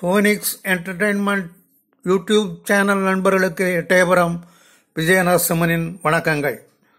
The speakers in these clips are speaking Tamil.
ஃபோனிக்ஸ் என்டர்டெயின்மெண்ட் யூடியூப் சேனல் நண்பர்களுக்கு எட்டயபுரம் விஜயநரசிம்மனின் வணக்கங்கள்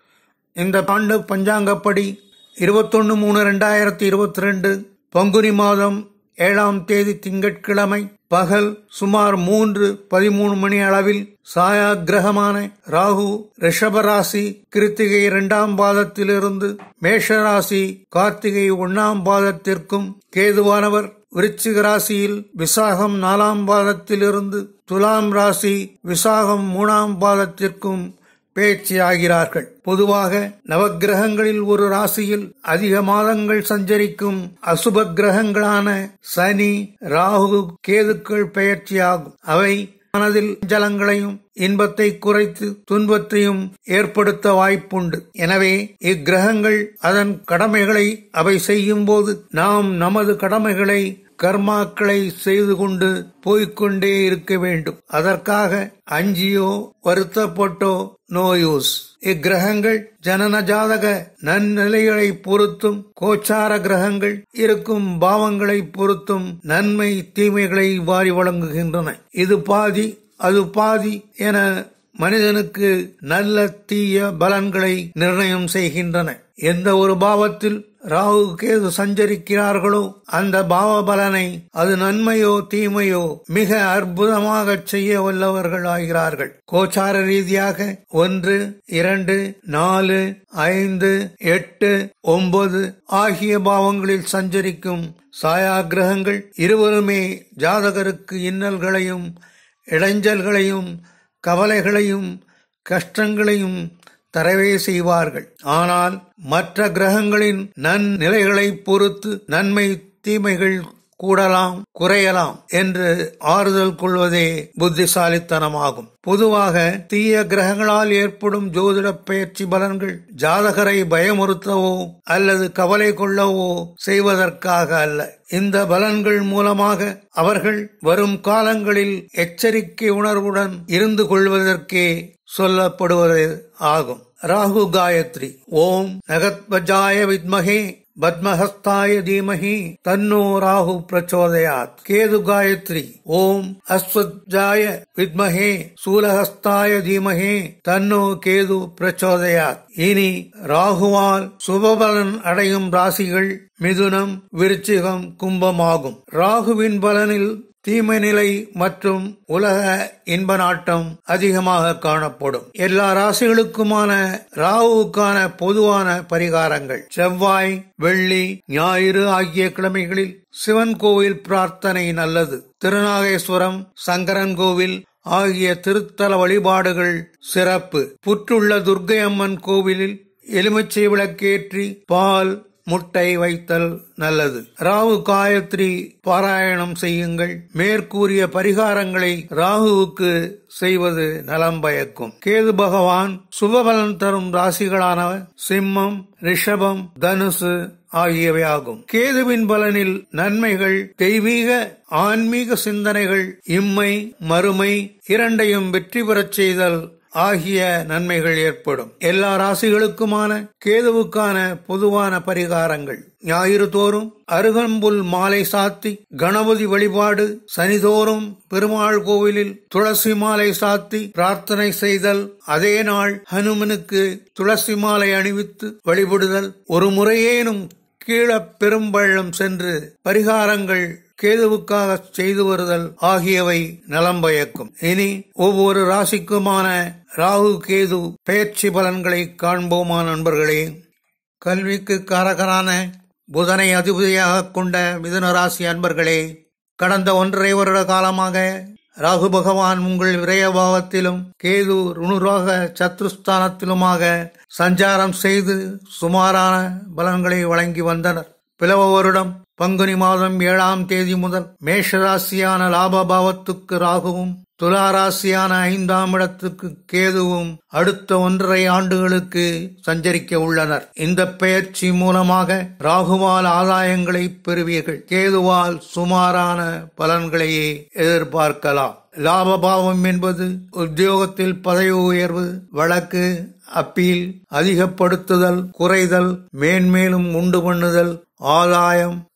இந்த ஆண்டு பஞ்சாங்கப்படி இருபத்தொன்னு மூணு ரெண்டாயிரத்தி இருபத்தி ரெண்டு பங்குனி மாதம் ஏழாம் தேதி திங்கட்கிழமை பகல் சுமார் மூன்று பதிமூணு மணி அளவில் சாயா கிரகமான ராகு ரிஷபராசி கிருத்திகை இரண்டாம் பாதத்திலிருந்து மேஷராசி கார்த்திகை ஒன்னாம் பாதத்திற்கும் கேதுவானவர் விருச்சிக ராசியில் விசாகம் நாலாம் பாதத்திலிருந்து துலாம் ராசி விசாகம் மூணாம் பாதத்திற்கும் பேச்சு ஆகிறார்கள் பொதுவாக நவக்கிரகங்களில் ஒரு ராசியில் அதிக மாதங்கள் சஞ்சரிக்கும் அசுப கிரகங்களான சனி ராகு கேதுக்கள் பெயர்ச்சியாகும் அவை மனதில் ஜலங்களையும் இன்பத்தை குறைத்து துன்பத்தையும் ஏற்படுத்த வாய்ப்புண்டு எனவே இக்கிரகங்கள் அதன் கடமைகளை அவை செய்யும் போது நாம் நமது கடமைகளை கர்மாக்களை செய்து கொண்டு போய்கொண்டே இருக்க வேண்டும் அதற்காக அஞ்சியோ வருத்தப்பட்டோ நோ யூஸ் இக்கிரகங்கள் ஜனன ஜாதக நன்னிலைகளை பொறுத்தும் கோச்சார கிரகங்கள் இருக்கும் பாவங்களை பொறுத்தும் நன்மை தீமைகளை வாரி வழங்குகின்றன இது பாதி அது பாதி என மனிதனுக்கு நல்ல தீய பலன்களை நிர்ணயம் செய்கின்றன எந்த ஒரு பாவத்தில் ராகு கேது சஞ்சரிக்கிறார்களோ அந்த பாவ பலனை அது நன்மையோ தீமையோ மிக அற்புதமாக செய்ய வல்லவர்கள் ஆகிறார்கள் கோச்சார ரீதியாக ஒன்று இரண்டு நாலு ஐந்து எட்டு ஒன்பது ஆகிய பாவங்களில் சஞ்சரிக்கும் சாயா கிரகங்கள் இருவருமே ஜாதகருக்கு இன்னல்களையும் இடைஞ்சல்களையும் கவலைகளையும் கஷ்டங்களையும் தரவே செய்வார்கள் ஆனால் மற்ற கிரகங்களின் நன்னிலைகளை பொறுத்து நன்மை தீமைகள் கூடலாம் குறையலாம் என்று ஆறுதல் கொள்வதே புத்திசாலித்தனமாகும் பொதுவாக தீய கிரகங்களால் ஏற்படும் ஜோதிட பயிற்சி பலன்கள் ஜாதகரை பயமுறுத்தவோ அல்லது கவலை கொள்ளவோ செய்வதற்காக அல்ல இந்த பலன்கள் மூலமாக அவர்கள் வரும் காலங்களில் எச்சரிக்கை உணர்வுடன் இருந்து கொள்வதற்கே சொல்லப்படுவது ஆகும் ராகு காயத்ரி ஓம் நகத்வஜாய வித்மகே பத்மஹஸ்தாய தீமஹி தன்னோ ராகு பிரச்சோதயாத் கேது காயத்ரி ஓம் அஸ்வஜாய வித்மகே சூலஹஸ்தாய தீமஹே தன்னோ கேது பிரச்சோதயாத் இனி ராகுவால் சுபபலன் அடையும் ராசிகள் மிதுனம் விருச்சிகம் கும்பமாகும் ராகுவின் பலனில் தீமை நிலை மற்றும் உலக இன்ப நாட்டம் அதிகமாக காணப்படும் எல்லா ராசிகளுக்குமான ராகுவுக்கான பொதுவான பரிகாரங்கள் செவ்வாய் வெள்ளி ஞாயிறு ஆகிய கிழமைகளில் சிவன் கோவில் பிரார்த்தனை நல்லது திருநாகேஸ்வரம் சங்கரன் கோவில் ஆகிய திருத்தல வழிபாடுகள் சிறப்பு புற்றுள்ள துர்க்கை அம்மன் கோவிலில் எலுமிச்சை விளக்கேற்றி பால் முட்டை வைத்தல் நல்லது ராகு காயத்ரி பாராயணம் செய்யுங்கள் மேற்கூறிய பரிகாரங்களை ராகுவுக்கு செய்வது நலம் பயக்கும் கேது பகவான் சுபபலன் தரும் ராசிகளான சிம்மம் ரிஷபம் தனுசு ஆகியவையாகும் கேதுவின் பலனில் நன்மைகள் தெய்வீக ஆன்மீக சிந்தனைகள் இம்மை மறுமை இரண்டையும் வெற்றி பெறச் செய்தல் ஆகிய நன்மைகள் ஏற்படும் எல்லா ராசிகளுக்குமான கேதுவுக்கான பொதுவான பரிகாரங்கள் ஞாயிறு தோறும் அருகம்புல் மாலை சாத்தி கணபதி வழிபாடு சனிதோறும் பெருமாள் கோவிலில் துளசி மாலை சாத்தி பிரார்த்தனை செய்தல் அதே நாள் ஹனுமனுக்கு துளசி மாலை அணிவித்து வழிபடுதல் ஒரு முறையேனும் கீழ பெரும்பள்ளம் சென்று பரிகாரங்கள் கேதுவுக்காக செய்து வருதல் ஆகியவை நலம் பயக்கும் இனி ஒவ்வொரு ராசிக்குமான ராகு கேது பயிற்சி பலன்களை காண்போமா நண்பர்களே கல்விக்கு காரகரான புதனை அதிபதியாக கொண்ட மிதுன ராசி அன்பர்களே கடந்த ஒன்றரை வருட காலமாக ராகு பகவான் உங்கள் விரயபாவத்திலும் கேது ருணுராக சத்ருஸ்தானத்திலுமாக சஞ்சாரம் செய்து சுமாரான பலன்களை வழங்கி வந்தனர் பிளவ வருடம் பங்குனி மாதம் ஏழாம் தேதி முதல் மேஷராசியான லாபபாவத்துக்கு ராகுவும் துலாராசியான ஐந்தாம் இடத்துக்கு கேதுவும் அடுத்த ஒன்றரை ஆண்டுகளுக்கு சஞ்சரிக்க உள்ளனர் இந்த பெயர்ச்சி மூலமாக ராகுவால் ஆதாயங்களை பெறுவீர்கள் கேதுவால் சுமாரான பலன்களையே எதிர்பார்க்கலாம் லாபபாவம் என்பது உத்தியோகத்தில் பதவி உயர்வு வழக்கு அப்பீல் அதிகப்படுத்துதல் குறைதல் மேன்மேலும் உண்டு பண்ணுதல் ஆதாயம்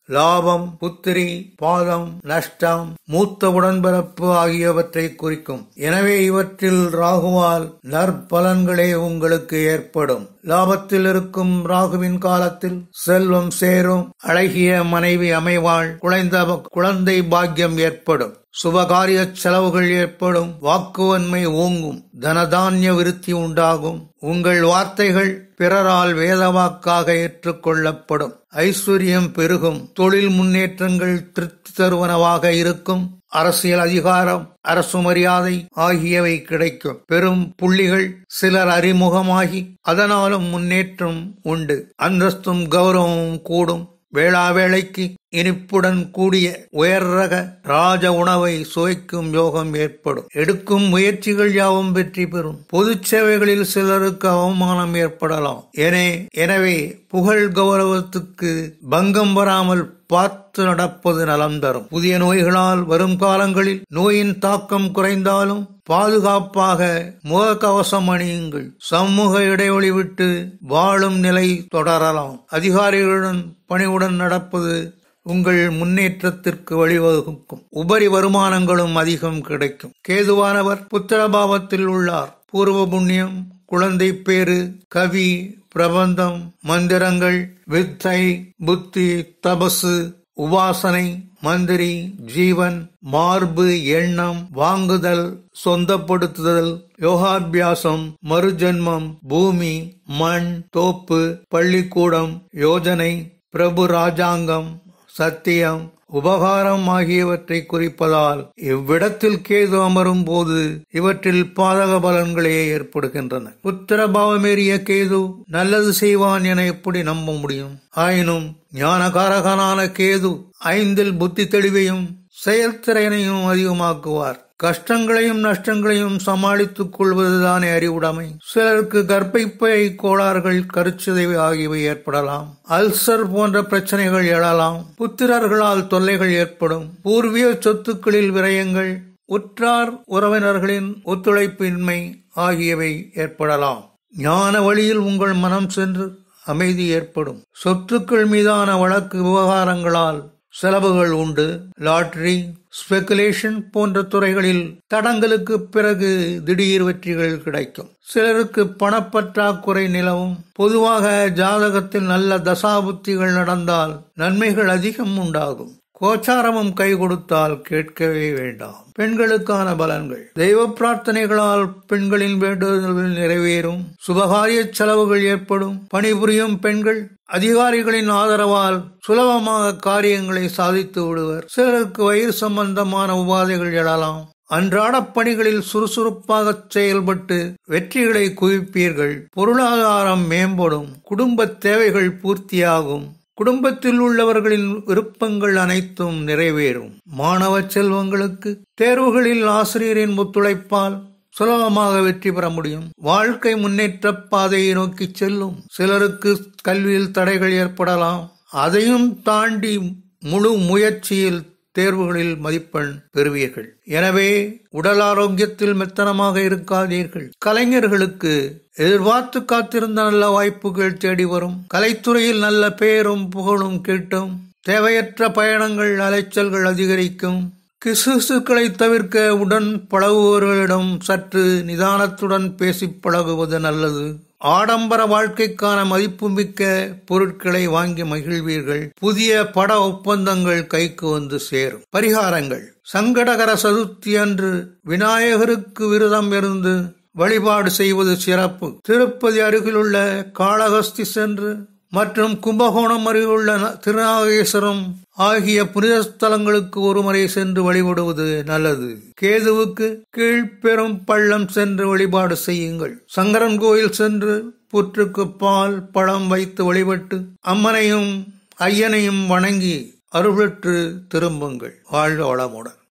லாபம் புத்திரி பாதம் நஷ்டம் மூத்த உடன்பிறப்பு ஆகியவற்றை குறிக்கும் எனவே இவற்றில் ராகுவால் நற்பலன்களே உங்களுக்கு ஏற்படும் லாபத்தில் இருக்கும் ராகுவின் காலத்தில் செல்வம் சேரும் அழகிய மனைவி அமைவாள் குழந்த குழந்தை பாக்கியம் ஏற்படும் சுபகாரிய செலவுகள் ஏற்படும் வாக்குவன்மை ஓங்கும் தனதானிய விருத்தி உண்டாகும் உங்கள் வார்த்தைகள் பிறரால் வேதவாக்காக ஏற்றுக்கொள்ளப்படும் ஐஸ்வர்யம் பெருகும் தொழில் முன்னேற்றங்கள் திருப்தி தருவனவாக இருக்கும் அரசியல் அதிகாரம் அரசு மரியாதை ஆகியவை கிடைக்கும் பெரும் புள்ளிகள் சிலர் அறிமுகமாகி அதனாலும் முன்னேற்றம் உண்டு அந்தஸ்தும் கௌரவமும் கூடும் வேளா வேளைக்கு இனிப்புடன் கூடிய உயர் ரக ராஜ உணவை சுவைக்கும் யோகம் ஏற்படும் எடுக்கும் முயற்சிகள் யாவும் வெற்றி பெறும் பொது சேவைகளில் சிலருக்கு அவமானம் ஏற்படலாம் என எனவே புகழ் கௌரவத்துக்கு பங்கம் வராமல் பார்த்து நடப்பது நலம் தரும் புதிய நோய்களால் வரும் காலங்களில் நோயின் தாக்கம் குறைந்தாலும் பாதுகாப்பாக முகக்கவசம் அணியுங்கள் சமூக இடைவெளி விட்டு வாழும் நிலை தொடரலாம் அதிகாரிகளுடன் பணிவுடன் நடப்பது உங்கள் முன்னேற்றத்திற்கு வழிவகுக்கும் உபரி வருமானங்களும் அதிகம் கிடைக்கும் கேதுவானவர் புத்திரபாவத்தில் உள்ளார் பூர்வ புண்ணியம் குழந்தை பேரு கவி பிரபந்தம் மந்திரங்கள் வித்தை புத்தி தபசு உபாசனை மந்திரி ஜீவன் மார்பு எண்ணம் வாங்குதல் சொந்தப்படுத்துதல் யோகாபியாசம் மறுஜன்மம் பூமி மண் தோப்பு பள்ளிக்கூடம் யோஜனை பிரபு ராஜாங்கம் சத்தியம் உபகாரம் ஆகியவற்றை குறிப்பதால் இவ்விடத்தில் கேது அமரும் போது இவற்றில் பாதக பலன்களே ஏற்படுகின்றன உத்தரபாவமேறிய கேது நல்லது செய்வான் என எப்படி நம்ப முடியும் ஆயினும் ஞானகாரகனான கேது ஐந்தில் புத்தி தெளிவையும் செயல்திறனையும் அதிகமாக்குவார் கஷ்டங்களையும் நஷ்டங்களையும் சமாளித்துக் கொள்வதுதானே அறிவுடைமை சிலருக்கு கர்ப்பப்பை கோளாறுகள் கருச்சிதைவு ஆகியவை ஏற்படலாம் அல்சர் போன்ற பிரச்சனைகள் எழலாம் புத்திரர்களால் தொல்லைகள் ஏற்படும் பூர்வீக சொத்துக்களில் விரயங்கள் உற்றார் உறவினர்களின் ஒத்துழைப்பின்மை ஆகியவை ஏற்படலாம் ஞான வழியில் உங்கள் மனம் சென்று அமைதி ஏற்படும் சொத்துக்கள் மீதான வழக்கு விவகாரங்களால் செலவுகள் உண்டு லாட்டரி ஸ்பெகுலேஷன் போன்ற துறைகளில் தடங்களுக்கு பிறகு திடீர் வெற்றிகள் கிடைக்கும் சிலருக்கு பணப்பற்றாக்குறை நிலவும் பொதுவாக ஜாதகத்தில் நல்ல தசாபுத்திகள் நடந்தால் நன்மைகள் அதிகம் உண்டாகும் கோச்சாரமும் கை கொடுத்தால் கேட்கவே வேண்டாம் பெண்களுக்கான பலன்கள் தெய்வ பிரார்த்தனைகளால் பெண்களின் வேண்டுதல்கள் நிறைவேறும் சுபகாரிய செலவுகள் ஏற்படும் பணிபுரியும் பெண்கள் அதிகாரிகளின் ஆதரவால் சுலபமாக காரியங்களை சாதித்து விடுவர் சிலருக்கு வயிறு சம்பந்தமான உபாதைகள் எழலாம் அன்றாட பணிகளில் சுறுசுறுப்பாக செயல்பட்டு வெற்றிகளை குவிப்பீர்கள் பொருளாதாரம் மேம்படும் குடும்ப தேவைகள் பூர்த்தியாகும் குடும்பத்தில் உள்ளவர்களின் விருப்பங்கள் அனைத்தும் நிறைவேறும் மாணவ செல்வங்களுக்கு தேர்வுகளில் ஆசிரியரின் ஒத்துழைப்பால் சுலபமாக வெற்றி பெற முடியும் வாழ்க்கை முன்னேற்ற பாதையை நோக்கி செல்லும் சிலருக்கு கல்வியில் தடைகள் ஏற்படலாம் அதையும் தாண்டி முழு முயற்சியில் தேர்வுகளில் மதிப்பெண் பெறுவீர்கள் எனவே உடல் ஆரோக்கியத்தில் மெத்தனமாக இருக்காதீர்கள் கலைஞர்களுக்கு எதிர்பார்த்து காத்திருந்த நல்ல வாய்ப்புகள் தேடி வரும் கலைத்துறையில் நல்ல பெயரும் புகழும் கிட்டும் தேவையற்ற பயணங்கள் அலைச்சல்கள் அதிகரிக்கும் கிசுசுக்களை தவிர்க்க உடன் பழகுபவர்களிடம் சற்று நிதானத்துடன் பேசி பழகுவது நல்லது ஆடம்பர வாழ்க்கைக்கான மதிப்புமிக்க பொருட்களை வாங்கி மகிழ்வீர்கள் புதிய பட ஒப்பந்தங்கள் கைக்கு வந்து சேரும் பரிகாரங்கள் சங்கடகர சதுர்த்தி அன்று விநாயகருக்கு விரதம் இருந்து வழிபாடு செய்வது சிறப்பு திருப்பதி அருகிலுள்ள காளகஸ்தி சென்று மற்றும் கும்பகோணம் அருகிலுள்ள திருநாகேஸ்வரம் ஆகிய புனித ஸ்தலங்களுக்கு ஒருமுறை சென்று வழிபடுவது நல்லது கேதுவுக்கு கீழ்பெரும் பள்ளம் சென்று வழிபாடு செய்யுங்கள் சங்கரன் கோயில் சென்று புற்றுக்கு பால் பழம் வைத்து வழிபட்டு அம்மனையும் ஐயனையும் வணங்கி அருள்பெற்று திரும்புங்கள் வாழ்க வளமுடன்